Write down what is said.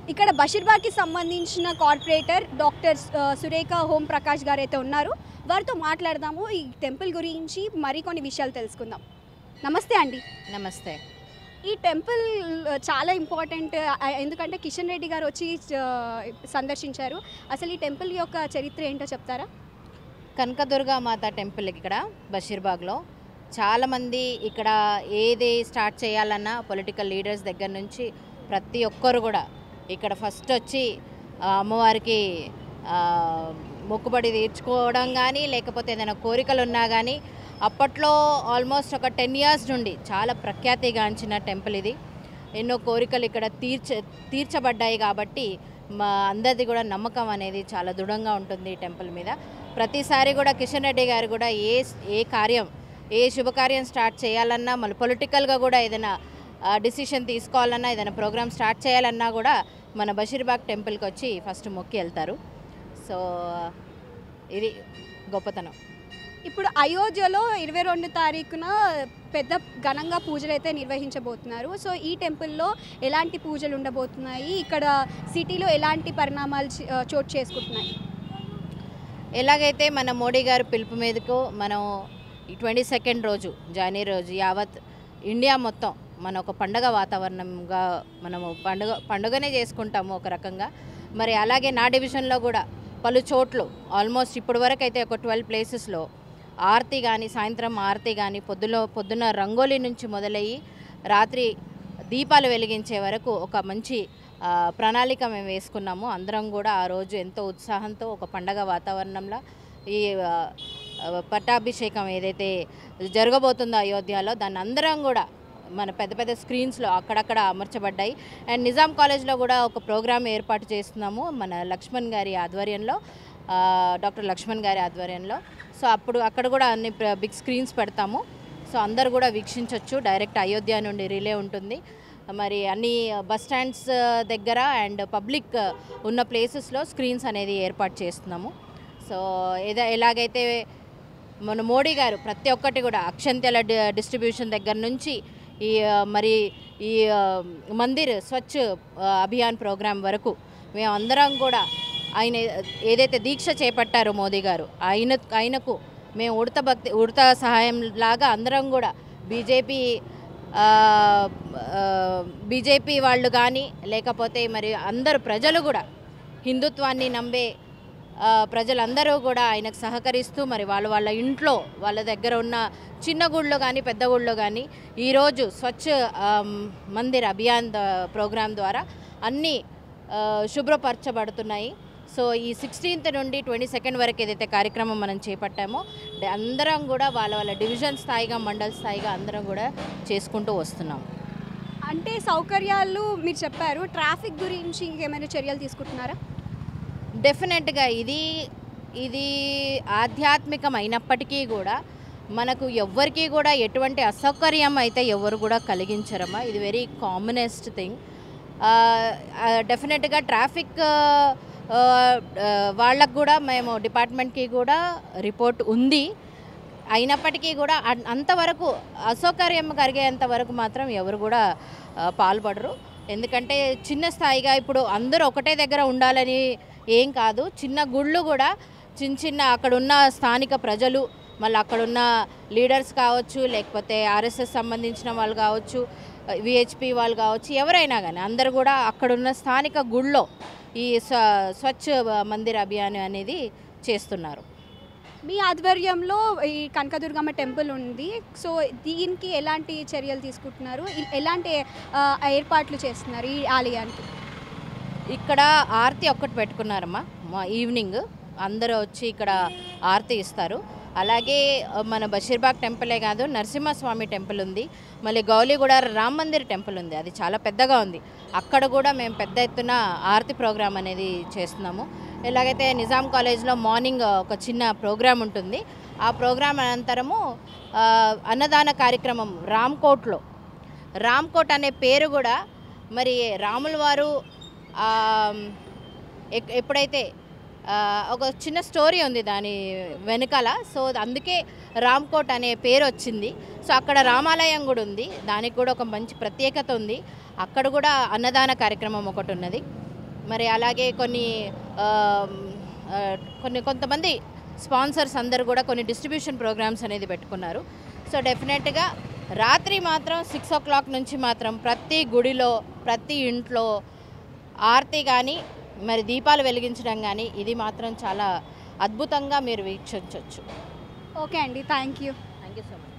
ఇక్కడ బషీర్బాగ్కి సంబంధించిన corporator doctor ఆ, సురేఖ హోం ప్రకాష్ గారు అయితే ఉన్నారు వారితో మాట్లాడదాము ఈ టెంపుల్ గురించి మరికొన్ని విషయాలు తెలుసుకుందాం నమస్తే అండి నమస్తే ఈ టెంపుల్ చాలా ఇంపార్టెంట్ ఆ, ఎందుకంటే కిషన్ రెడ్డి గారు వచ్చి ఆ, సందర్శించారు అసలు ఈ టెంపుల్ యొక్క చరిత్ర ఏంటో చెప్తారా కనకదుర్గా మాత టెంపుల్ ఇక్కడ బషీర్బాగ్లో చాలామంది ఇక్కడ ఏది స్టార్ట్ చేయాలన్నా పొలిటికల్ లీడర్స్ దగ్గర నుంచి ప్రతి ఒక్కరు కూడా ఇక్కడ ఫస్ట్ వచ్చి ఆ, అమ్మవారికి ఆ, మొక్కుబడి తీర్చుకోవడం కానీ లేకపోతే ఏదైనా కోరికలు ఉన్నా కానీ అప్పట్లో ఆల్మోస్ట్ ఒక టెన్ ఇయర్స్ నుండి చాలా ప్రఖ్యాతిగాంచిన టెంపుల్ ఇది ఎన్నో కోరికలు ఇక్కడ తీర్చ తీర్చబడ్డాయి కాబట్టి మా అందరిది కూడా నమ్మకం అనేది చాలా దృఢంగా ఉంటుంది ఈ టెంపుల్ మీద ప్రతిసారి కూడా కిషన్ రెడ్డి గారు కూడా ఏ ఏ కార్యం ఏ శుభకార్యం స్టార్ట్ చేయాలన్నా మళ్ళీ పొలిటికల్గా కూడా ఏదైనా డిసిషన్ తీసుకోవాలన్నా ఏదైనా ప్రోగ్రామ్ స్టార్ట్ చేయాలన్నా కూడా మన బషీర్బాగ్ టెంపుల్కి వచ్చి ఫస్ట్ మొక్కి వెళ్తారు సో ఇది గొప్పతనం ఇప్పుడు అయోధ్యలో ఇరవై రెండు తారీఖున పెద్ద ఘనంగా పూజలు అయితే నిర్వహించబోతున్నారు సో ఈ టెంపుల్లో ఎలాంటి పూజలు ఉండబోతున్నాయి ఇక్కడ సిటీలో ఎలాంటి పరిణామాలు చ- ఆ, చోటు చేసుకుంటున్నాయి ఎలాగైతే మన మోడీ గారు పిలుపు మీదకు మనం ట్వంటీ సెకండ్ రోజు జనవరి రోజు యావత్ ఇండియా మొత్తం మన ఒక పండగ వాతావరణంగా మనము పండుగ పండుగనే చేసుకుంటాము ఒక రకంగా మరి అలాగే నా డివిజన్లో కూడా పలు చోట్లు ఆల్మోస్ట్ ఇప్పటి వరకు అయితే ఒక ట్వెల్వ్ ప్లేసెస్లో ఆరతి కానీ సాయంత్రం ఆరతి కానీ పొద్దులో పొద్దున్న రంగోలీ నుంచి మొదలయ్యి రాత్రి దీపాలు వెలిగించే వరకు ఒక మంచి ఆ, ప్రణాళిక మేము వేసుకున్నాము అందరం కూడా ఆ రోజు ఎంతో ఉత్సాహంతో ఒక పండగ వాతావరణంలో ఈ ఆ, ఆ, పట్టాభిషేకం ఏదైతే జరగబోతుందో అయోధ్యలో దాన్ని అందరం కూడా మన పెద్ద పెద్ద స్క్రీన్స్లో అక్కడక్కడ అమర్చబడ్డాయి అండ్ నిజాం కాలేజ్లో కూడా ఒక ప్రోగ్రామ్ ఏర్పాటు చేస్తున్నాము మన లక్ష్మణ్ గారి ఆధ్వర్యంలో ఆ, డాక్టర్ లక్ష్మణ్ గారి ఆధ్వర్యంలో సో అప్పుడు అక్కడ కూడా అన్ని ప్ర- బిగ్ స్క్రీన్స్ పెడతాము సో అందరు కూడా వీక్షించవచ్చు డైరెక్ట్ అయోధ్య నుండి రిలే ఉంటుంది మరి అన్ని బస్ స్టాండ్స్ దగ్గర అండ్ పబ్లిక్ ఉన్న ప్లేసెస్లో స్క్రీన్స్ అనేది ఏర్పాటు చేస్తున్నాము సో ఏదో ఎలాగైతే మన మోడీ గారు ప్రతి ఒక్కటి కూడా అక్షంతెల డి- డిస్ట్రిబ్యూషన్ దగ్గర నుంచి ఈ ఆ, మరి ఈ ఆ, మందిర్ స్వచ్ఛ ఆ, అభియాన్ ప్రోగ్రాం వరకు మేము అందరం కూడా ఆయన ఏదైతే దీక్ష చేపట్టారో మోదీ గారు ఆయన ఆయనకు మేము ఉడత భక్తి ఉడత సహాయం లాగా అందరం కూడా బీజేపీ బీజేపీ వాళ్ళు కానీ లేకపోతే మరి అందరు ప్రజలు కూడా హిందుత్వాన్ని నమ్మే ఆ, ప్రజలందరూ కూడా ఆయనకు సహకరిస్తూ మరి వాళ్ళ వాళ్ళ ఇంట్లో వాళ్ళ దగ్గర ఉన్న చిన్న గుళ్ళో కానీ పెద్ద గుళ్ళో కానీ ఈరోజు స్వచ్ఛ ఆమ్, మందిర్ అభియాన్ ద- ప్రోగ్రాం ద్వారా అన్నీ ఆ, శుభ్రపరచబడుతున్నాయి సో ఈ సిక్స్టీన్త్ నుండి ట్వంటీ సెకండ్ వరకు ఏదైతే కార్యక్రమం మనం చేపట్టామో డ- అందరం కూడా వాళ్ళ వాళ్ళ డివిజన్ స్థాయిగా మండల్ స్థాయిగా అందరం కూడా చేసుకుంటూ వస్తున్నాం అంటే సౌకర్యాలు మీరు చెప్పారు ట్రాఫిక్ గురించి ఇంకేమైనా చర్యలు తీసుకుంటున్నారా డెఫినెట్గా ఇది ఇది ఆధ్యాత్మికం అయినప్పటికీ కూడా మనకు ఎవ్వరికీ కూడా ఎటువంటి అసౌకర్యం అయితే ఎవరు కూడా కలిగించరమ్మా ఇది వెరీ కామనెస్ట్ థింగ్ డెఫినెట్గా ట్రాఫిక్ వాళ్ళకు కూడా మేము డిపార్ట్మెంట్కి కూడా రిపోర్ట్ ఉంది అయినప్పటికీ కూడా అన్- అంతవరకు అసౌకర్యం కలిగేంత వరకు మాత్రం ఎవరు కూడా ఆ, పాల్పడరు ఎందుకంటే చిన్న స్థాయిగా ఇప్పుడు అందరూ ఒకటే దగ్గర ఉండాలని ఏం కాదు చిన్న గుళ్ళు కూడా చిన్న చిన్న అక్కడున్న స్థానిక ప్రజలు మళ్ళీ అక్కడున్న లీడర్స్ కావచ్చు లేకపోతే ఆర్ఎస్ఎస్ సంబంధించిన వాళ్ళు కావచ్చు విహెచ్పి వాళ్ళు కావచ్చు ఎవరైనా కానీ అందరు కూడా అక్కడున్న స్థానిక గుళ్ళో ఈ స్వ స్వచ్ఛ మందిర్ అభియాన్ అనేది చేస్తున్నారు మీ ఆధ్వర్యంలో ఈ కనకదుర్గమ్మ టెంపుల్ ఉంది సో దీనికి ఎలాంటి చర్యలు తీసుకుంటున్నారు ఇ- ఎలాంటి ఆ, ఏర్పాట్లు చేస్తున్నారు ఈ ఆలయానికి ఇక్కడ ఆరతి ఒక్కటి పెట్టుకున్నారమ్మా మా ఈవినింగ్ అందరూ వచ్చి ఇక్కడ ఆరతి ఇస్తారు అలాగే ఆ, మన బషీర్బాగ్ టెంపులే కాదు నరసింహస్వామి టెంపుల్ ఉంది మళ్ళీ గౌలిగూడ రామ్ మందిర్ టెంపుల్ ఉంది అది చాలా పెద్దగా ఉంది అక్కడ కూడా మేము పెద్ద ఎత్తున ఆరతి ప్రోగ్రామ్ అనేది చేస్తున్నాము ఎలాగైతే నిజాం కాలేజ్లో మార్నింగ్ ఒక చిన్న ప్రోగ్రామ్ ఉంటుంది ఆ ప్రోగ్రామ్ అనంతరము ఆ, అన్నదాన కార్యక్రమం రామ్కోట్లో రామ్కోట్ అనే పేరు కూడా మరి రాముల వారు ఆ, ఎక్- ఎప్పుడైతే ఆ, ఒక చిన్న స్టోరీ ఉంది దాని వెనకాల సో అందుకే రామ్కోట్ అనే పేరు వచ్చింది సో అక్కడ రామాలయం కూడా ఉంది దానికి కూడా ఒక మంచి ప్రత్యేకత ఉంది అక్కడ కూడా అన్నదాన కార్యక్రమం ఒకటి ఉన్నది మరి అలాగే కొన్ని ఆ, ఆ, కొన్ని కొంతమంది స్పాన్సర్స్ అందరూ కూడా కొన్ని డిస్ట్రిబ్యూషన్ ప్రోగ్రామ్స్ అనేది పెట్టుకున్నారు సో డెఫినెట్గా రాత్రి మాత్రం సిక్స్ ఓ క్లాక్ నుంచి మాత్రం ప్రతి గుడిలో ప్రతి ఇంట్లో ఆరతి కానీ మరి దీపాలు వెలిగించడం కానీ ఇది మాత్రం చాలా అద్భుతంగా మీరు వీక్షించవచ్చు ఓకే అండి thank you thank you so much